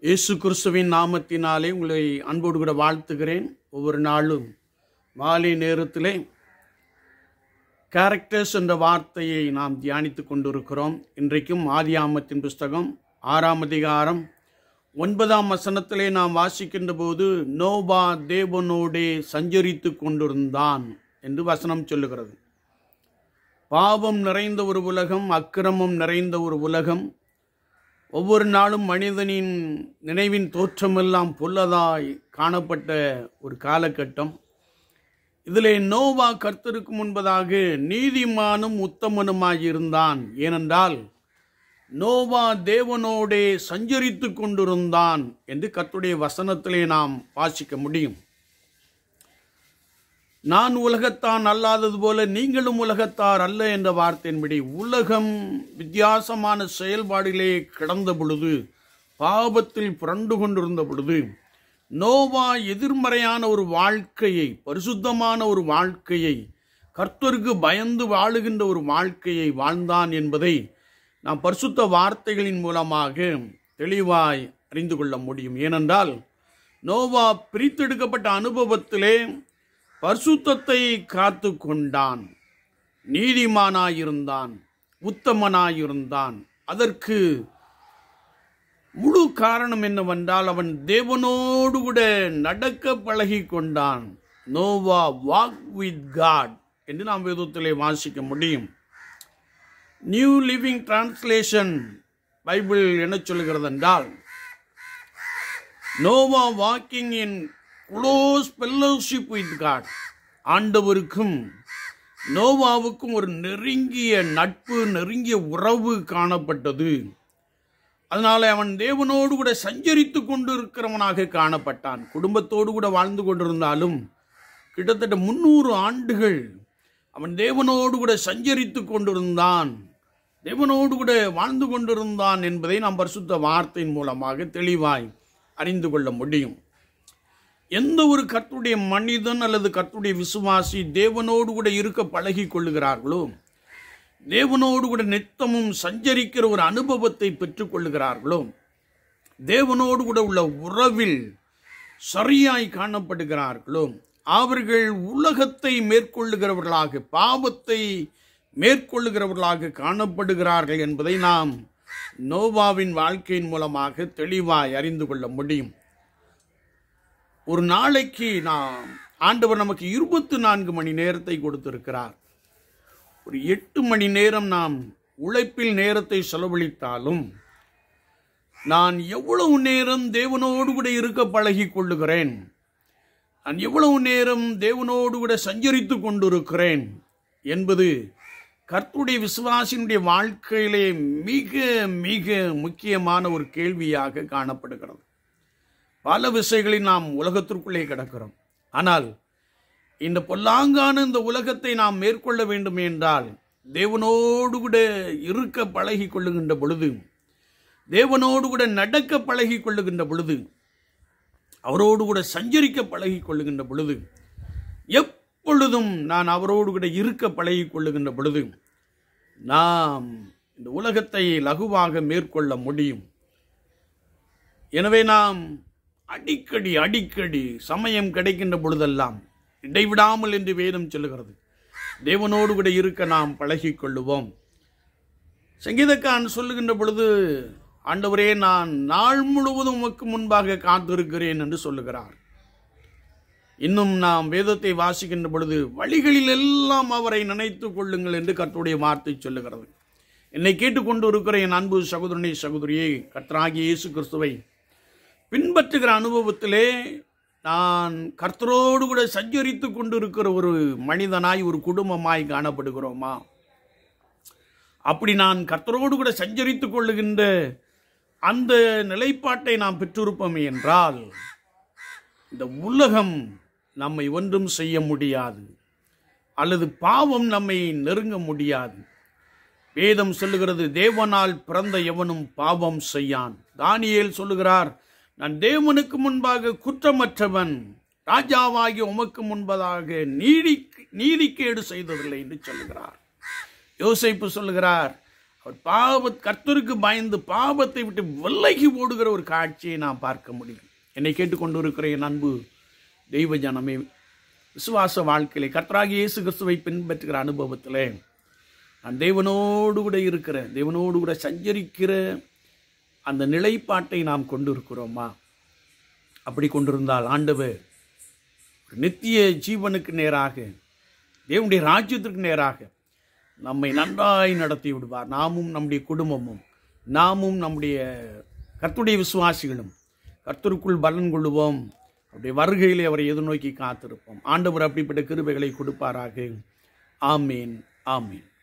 இயேசு கிறிஸ்துவின் நாமத்தினாலே உங்களை அன்போடு கூட வாழ்த்துகிறேன் ஒவ்வொரு நாளும் மாலை நேரத்திலே கேரக்டர்ஸ் என்ற வார்த்தையை நாம் தியானித்துக் கொண்டிருக்கிறோம் இன்றைக்கும் ஆதியாமத்தின் புஸ்தகம் ஆறாம் அதிகாரம் ஒன்பதாம் வசனத்திலே நாம் வாசிக்கின்ற போது நோபா தேவனோடே சஞ்சரித்து கொண்டிருந்தான் என்று வசனம் சொல்லுகிறது பாவம் நிறைந்த ஒரு உலகம் அக்கிரமம் நிறைந்த ஒரு உலகம் ஒவ்வொரு நாளும் மனிதனின் நினைவின் தோற்றமெல்லாம் பொல்லதாய் காணப்பட்ட ஒரு காலகட்டம் இதிலே நோவா கர்த்தருக்கு முன்பதாக நீதிமானும் உத்தமனுமாய் இருந்தான் ஏனென்றால் நோவா தேவனோடே சஞ்சரித்து கொண்டிருந்தான் என்று கர்த்தருடைய வசனத்திலே நாம் வாசிக்க முடியும் நான் உலகத்தான் அல்லாதது போல நீங்களும் உலகத்தார் அல்ல என்ற வார்த்தையின்படி உலகம் வித்தியாசமான செயல்பாடிலே கிடந்த பொழுது பாவத்தில் புரண்டு கொண்டிருந்த பொழுது நோவா எதிர்மறையான ஒரு வாழ்க்கையை பரிசுத்தமான ஒரு வாழ்க்கையை கர்த்தருக்கு பயந்து வாழுகின்ற ஒரு வாழ்க்கையை வாழ்ந்தான் என்பதை நாம் பரிசுத்த வார்த்தைகளின் மூலமாக தெளிவாய் அறிந்து கொள்ள முடியும் ஏனென்றால் நோவா பிரித்தெடுக்கப்பட்ட அனுபவத்திலே பரிசுத்தத்தை காத்து கொண்டான் நீதிமானாயிருந்தான் உத்தமனாயிருந்தான் அதற்கு முழு காரணம் என்னவென்றால் அவன் தேவனோடு கூட நடக்க பழகி கொண்டான் நோவா வாக் வித் காட் என்று நாம் வேதத்திலே வாசிக்க முடியும் நியூ லிவிங் டிரான்ஸ்லேஷன் பைபிள் என்ன சொல்லுகிறது என்றால் Noah walking in close fellowship with God ஆண்டவருக்கும் நோவாவுக்கும் ஒரு நெருங்கிய நட்பு நெருங்கிய உறவு காணப்பட்டது அதனால அவன் தேவனோடு கூட சஞ்சரித்து கொண்டு இருக்கிறவனாக காணப்பட்டான் குடும்பத்தோடு கூட வாழ்ந்து கொண்டிருந்தாலும் கிட்டத்தட்ட முன்னூறு ஆண்டுகள் அவன் தேவனோடு கூட சஞ்சரித்து கொண்டிருந்தான் தேவனோடு கூட வாழ்ந்து கொண்டிருந்தான் என்பதை நாம் பரிசுத்த வார்த்தையின் மூலமாக தெளிவாய் அறிந்து கொள்ள முடியும் எந்த ஒரு கர்த்துடைய மனிதன் அல்லது கர்த்துடைய விசுவாசி தேவனோடு கூட இருக்க பழகி கொள்ளுகிறார்களோ தேவனோடு கூட நித்தமும் சஞ்சரிக்கிற ஒரு அனுபவத்தை பெற்றுக் கொள்ளுகிறார்களோ தேவனோடு கூட உள்ள உறவில் சரியாய் காணப்படுகிறார்களோ அவர்கள் உலகத்தை மேற்கொள்ளுகிறவர்களாக பாவத்தை மேற்கொள்ளுகிறவர்களாக காணப்படுகிறார்கள் என்பதை நாம் நோவாவின் வாழ்க்கையின் மூலமாக தெளிவாய் அறிந்து கொள்ள முடியும் ஒரு நாளைக்கு நாம் ஆண்டவர் நமக்கு இருபத்தி நான்கு மணி நேரத்தை கொடுத்திருக்கிறார் ஒரு எட்டு மணி நேரம் நாம் உழைப்பில் நேரத்தை செலவழித்தாலும் நான் எவ்வளவு நேரம் தேவனோடு கூட இருக்க பழகி கொள்ளுகிறேன் நான் எவ்வளவு நேரம் தேவனோடு கூட சஞ்சரித்து கொண்டிருக்கிறேன் என்பது கர்த்துடைய விசுவாசினுடைய வாழ்க்கையிலே மிக மிக முக்கியமான ஒரு கேள்வியாக காணப்படுகிறது பல விஷயங்களில் நாம் உலகத்திற்குள்ளே கிடக்கிறோம் ஆனால் இந்த பொல்லாங்கான இந்த உலகத்தை நாம் மேற்கொள்ள வேண்டும் என்றால் தேவனோடு கூட இருக்க பழகி கொள்ளுகின்ற பொழுது தேவனோடு கூட நடக்க பழகி கொள்ளுகின்ற பொழுது அவரோடு கூட சஞ்சரிக்க பழகி கொள்ளுகின்ற பொழுது எப்பொழுதும் நான் அவரோடு கூட இருக்க பழகி கொள்ளுகின்ற பொழுது நாம் இந்த உலகத்தை லகுவாக மேற்கொள்ள முடியும் எனவே நாம் அடிக்கடி அடிக்கடி சமயம் கிடைக்கின்ற பொழுதெல்லாம் இடைவிடாமல் என்று வேதம் சொல்லுகிறது தேவனோடு கூட இருக்க நாம் பழகி கொள்ளுவோம் சங்கீதக்கான் சொல்லுகின்ற பொழுது ஆண்டவரே நான் நாள் முழுவதும் உமக்கு முன்பாக காத்திருக்கிறேன் என்று சொல்லுகிறார் இன்னும் நாம் வேதத்தை வாசிக்கின்ற பொழுது வழிகளில் எல்லாம் அவரை நினைத்து கொள்ளுங்கள் என்று கர்த்தருடைய வார்த்தை சொல்லுகிறது என்னை கேட்டுக்கொண்டு இருக்கிற என் அன்பு சகோதரனை சகோதரியை கர்த்தராகிய இயேசு கிறிஸ்துவை பின்பற்றுகிற அனுபவத்திலே நான் கர்த்தரோடு கூட சஞ்சரித்து கொண்டு இருக்கிற ஒரு மனிதனாய் ஒரு குடும்பமாய் காணப்படுகிறோமா அப்படி நான் கர்த்தரோடு கூட சஞ்சரித்து கொள்ளுகின்ற அந்த நிலைப்பாட்டை நாம் பெற்றிருப்போம் என்றால் இந்த உலகம் நம்மை ஒன்றும் செய்ய முடியாது அல்லது பாவம் நம்மை நெருங்க முடியாது வேதம் சொல்லுகிறது தேவனால் பிறந்த எவனும் பாவம் செய்யான் தானியேல் சொல்லுகிறார் நான் தேவனுக்கு முன்பாக குற்றமற்றவன் ராஜாவாகி உமக்கு முன்பதாக நீதி நீதிக்கேடு செய்ததில்லை என்று சொல்லுகிறார் யோசிப்பு சொல்லுகிறார் அவர் பாவ கர்த்தருக்கு பயந்து பாவத்தை விட்டு விலகி ஓடுகிற ஒரு காட்சியை நாம் பார்க்க முடியும் என்னை கேட்டுக்கொண்டு இருக்கிற என் அன்பு தெய்வ ஜனமே விசுவாச வாழ்க்கையிலே கர்த்தராகிய இயேசு கிறிஸ்துவை பின்பற்றுகிற அனுபவத்திலே நான் தேவனோடு கூட இருக்கிற தேவனோடு கூட சஞ்சரிக்கிற அந்த நிலைப்பாட்டை நாம் கொண்டு இருக்கிறோமா அப்படி கொண்டிருந்தால் ஆண்டவர் ஒரு நித்திய ஜீவனுக்கு நேராக தேவனுடைய ராஜ்யத்திற்கு நேராக நம்மை நன்றாய் நடத்தி விடுவார் நாமும் நம்முடைய குடும்பமும் நாமும் நம்முடைய கர்த்துடைய விசுவாசிகளும் கர்த்தருக்குள் பலன் கொள்ளுவோம் அவருடைய வருகையிலே அவரை எதிர்நோக்கி காத்திருப்போம் ஆண்டவர் அப்படிப்பட்ட கிருபைகளை கொடுப்பாராக ஆமீன் ஆமீன்